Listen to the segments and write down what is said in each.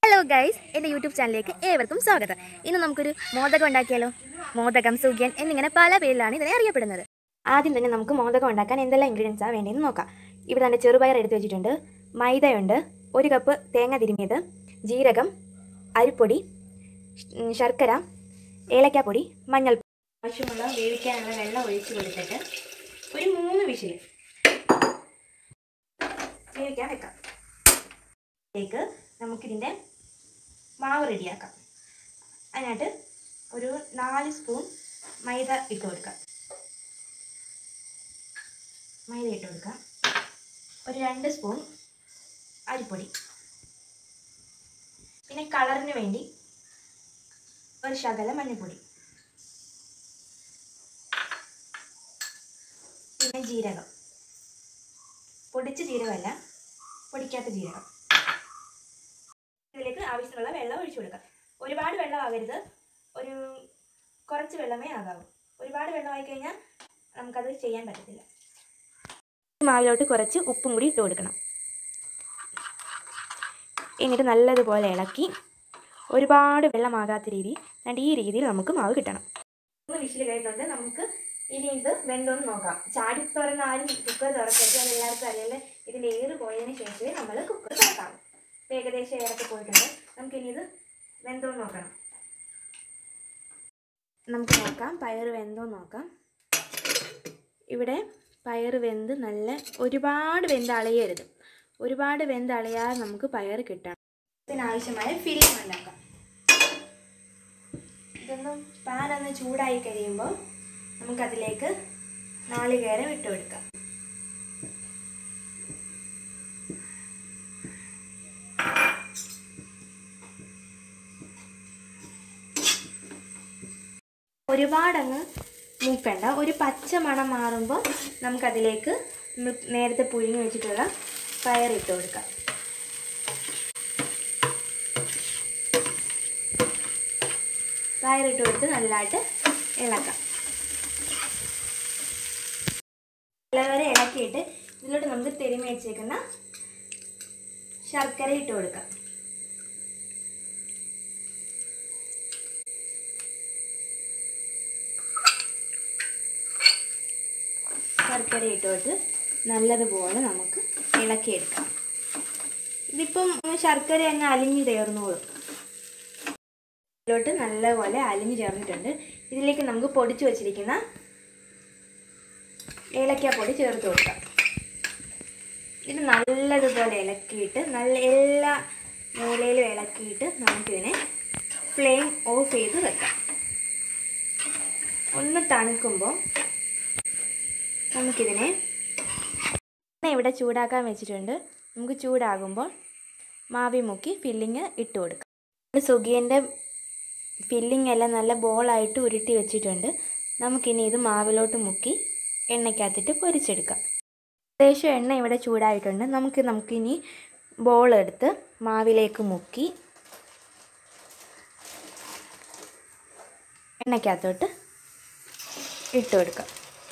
hello guys എൻ്റെ YouTube ചാനലിലേക്ക് ഏവർക്കും സ്വാഗതം ഇന്ന് നമുക്കൊരു മോദകം ഉണ്ടാക്കിയാലോ മോദകം സുഖ്യൻ എന്നിങ്ങനെ പല പേരിലാണ് ഇതിനെ അറിയപ്പെടുന്നത് ആദ്യം തന്നെ നമുക്ക് മോദകം ഉണ്ടാക്കാൻ എന്തെല്ലാം ഇൻഗ്രീഡിയൻസാണ് വേണ്ടതെന്ന് നോക്കാം ഇവിടെ തന്നെ ചെറുപയർ എടുത്ത് വെച്ചിട്ടുണ്ട് മൈദയുണ്ട് ഒരു കപ്പ് തേങ്ങ തിരുമിയത് ജീരകം അരിപ്പൊടി ഉം, ശർക്കര ഏലക്കാപ്പൊടി മഞ്ഞൾ ആവശ്യമുള്ള വേവിക്കാനുള്ള വെള്ളം ഒഴിച്ച് കൊടുത്തിട്ട് ഒരു മൂന്ന് വിഷിൽ വേവിക്കാൻ വെക്കാം ലേക്ക് നമുക്കിതിൻ്റെ മാവ് റെഡിയാക്കാം അതിനായിട്ട് ഒരു നാല് സ്പൂൺ മൈദ ഇട്ട് കൊടുക്കാം മൈദ ഇട്ട് കൊടുക്കാം ഒരു രണ്ട് സ്പൂൺ അരിപ്പൊടി പിന്നെ കളറിന് വേണ്ടി ഒരു ശകല മഞ്ഞൾപ്പൊടി പിന്നെ ജീരകം പൊടിച്ച ജീരകമല്ല പൊടിക്കാത്ത ജീരകം ഇതിലേക്ക് ആവശ്യത്തിനുള്ള വെള്ളം ഒഴിച്ചു കൊടുക്കാം ഒരുപാട് വെള്ളം ആകരുത് ഒരു കുറച്ച് വെള്ളമേ ആകാവൂ ഒരുപാട് വെള്ളമായി കഴിഞ്ഞാൽ നമുക്കത് ചെയ്യാൻ പറ്റത്തില്ല ഈ മാവിലോട്ട് കുറച്ച് ഉപ്പും കൂടി ഇട്ട് കൊടുക്കണം എന്നിട്ട് നല്ലതുപോലെ ഇളക്കി ഒരുപാട് വെള്ളമാകാത്ത രീതി എന്നിട്ട് ഈ രീതിയിൽ നമുക്ക് മാവ് കിട്ടണം മൂന്ന് വിഷിൽ കഴിഞ്ഞിട്ടുണ്ട് നമുക്ക് ഇനി ഇത് വെന്തോന്ന് നോക്കാം ചാടി തുറന്ന് ആരും കുക്കർ തുറക്കരുത് അത് എല്ലാവർക്കും അറിയാലോ ഇതിൻ്റെ ഏറ് പോയതിന് ശേഷമേ നമ്മൾ കുക്കർ തുറക്കാവൂ ഇപ്പം ഏകദേശം ഏറൊക്കെ പോയിട്ടുണ്ട് നമുക്കിനി ഇത് വെന്തോന്ന് നോക്കണം നമുക്ക് നോക്കാം പയർ വെന്തോ നോക്കാം ഇവിടെ പയർ വെന്ത് നല്ല ഒരുപാട് വെന്ത് അളയരുത് ഒരുപാട് വെന്ത് അളയാതെ നമുക്ക് പയർ കിട്ടണം ഇതിനാവശ്യമായ ഫില്ലിംഗ് ഉണ്ടാക്കാം ഇതൊന്ന് പാൻ ഒന്ന് ചൂടായി കഴിയുമ്പോൾ നമുക്കതിലേക്ക് നാളികേരം ഇട്ട് കൊടുക്കാം ഒരുപാടങ്ങ് മൂക്കണ്ട ഒരു പച്ച മണം മാറുമ്പോൾ നമുക്കതിലേക്ക് നമ്മൾ നേരത്തെ പുഴുങ്ങി വെച്ചിട്ടുള്ള പയർ ഇട്ട് കൊടുക്കാം പയറിട്ട് കൊടുത്ത് നല്ലതായിട്ട് ഇളക്കാം നല്ലവരെ ഇളക്കിയിട്ട് ഇതിലോട്ട് നമുക്ക് തിരുമ്മി വെച്ചേക്കുന്ന ശർക്കര ഇട്ട് കൊടുക്കാം ശർക്കര ഇട്ടോട്ട് നല്ലതുപോലെ നമുക്ക് ഇളക്കിയെടുക്കാം ഇതിപ്പം ശർക്കര അങ്ങ് അലിഞ്ഞു ചേർന്നോളും ഇതിലോട്ട് നല്ലപോലെ അലിഞ്ഞു ചേർന്നിട്ടുണ്ട് ഇതിലേക്ക് നമുക്ക് പൊടിച്ചു വച്ചിരിക്കുന്ന ഏലക്കാപ്പൊടി ചേർത്ത് കൊടുക്കാം ഇത് നല്ലതുപോലെ ഇളക്കിയിട്ട് നല്ല എല്ലാ മൂലയിലും ഇളക്കിയിട്ട് നമുക്കിതിനെ ഫ്ലെയിം ഓഫ് ചെയ്ത് വെക്കാം ഒന്ന് തണുക്കുമ്പോൾ നമുക്കിതിനെ എണ്ണ ഇവിടെ ചൂടാക്കാൻ വെച്ചിട്ടുണ്ട് നമുക്ക് ചൂടാകുമ്പോൾ മാവി മുക്കി ഫില്ലിങ് ഇട്ട് കൊടുക്കാം സുഖിയൻ്റെ ഫില്ലിംഗ് എല്ലാം നല്ല ബോളായിട്ട് ഉരുട്ടി വെച്ചിട്ടുണ്ട് നമുക്കിനി ഇത് മാവിലോട്ട് മുക്കി എണ്ണയ്ക്കകത്തിട്ട് പൊരിച്ചെടുക്കാം ഏകദേശം എണ്ണ ഇവിടെ ചൂടായിട്ടുണ്ട് നമുക്ക് നമുക്കിനി ബോൾ എടുത്ത് മാവിലേക്ക് മുക്കി എണ്ണയ്ക്കകത്തോട്ട് ഇട്ട് കൊടുക്കാം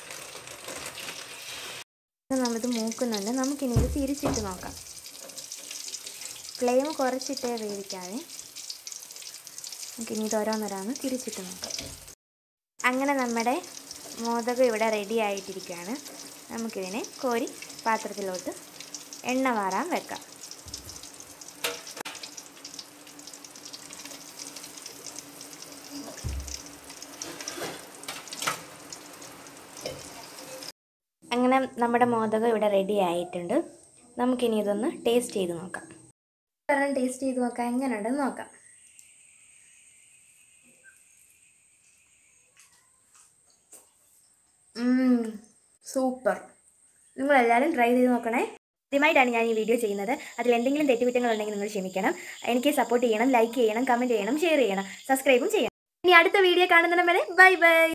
നമ്മളിത് മൂക്കുന്നുണ്ട് നമുക്കിനി ഇത് തിരിച്ചിട്ട് നോക്കാം ഫ്ലെയിം കുറച്ചിട്ടേ വേവിക്കാതെ നമുക്കിനി ഇത് ഓരോന്നോരോന്ന് തിരിച്ചിട്ട് നോക്കാം അങ്ങനെ നമ്മുടെ മോദകം ഇവിടെ റെഡി ആയിട്ടിരിക്കുകയാണ് നമുക്കിതിനെ കോരി പാത്രത്തിലോട്ട് എണ്ണ വാറാൻ വെക്കാം അങ്ങനെ നമ്മുടെ മോദകം ഇവിടെ റെഡി ആയിട്ടുണ്ട് നമുക്കിനി ഇതൊന്ന് ടേസ്റ്റ് ചെയ്ത് നോക്കാം ഒരെണ്ണം ടേസ്റ്റ് ചെയ്ത് നോക്കാം എങ്ങനെയുണ്ടെന്ന് നോക്കാം സൂപ്പർ നിങ്ങളെല്ലാവരും ട്രൈ ചെയ്ത് നോക്കണേ ആദ്യമായിട്ടാണ് ഞാൻ ഈ വീഡിയോ ചെയ്യുന്നത് അതിൽ എന്തെങ്കിലും തെറ്റുകുറ്റങ്ങളുണ്ടെങ്കിൽ നിങ്ങൾ ക്ഷമിക്കണം എനിക്ക് സപ്പോർട്ട് ചെയ്യണം ലൈക്ക് ചെയ്യണം കമൻറ്റ് ചെയ്യണം ഷെയർ ചെയ്യണം സബ്സ്ക്രൈബും ചെയ്യണം ഇനി അടുത്ത വീഡിയോ കാണുന്നിടം വരെ ബൈ ബൈ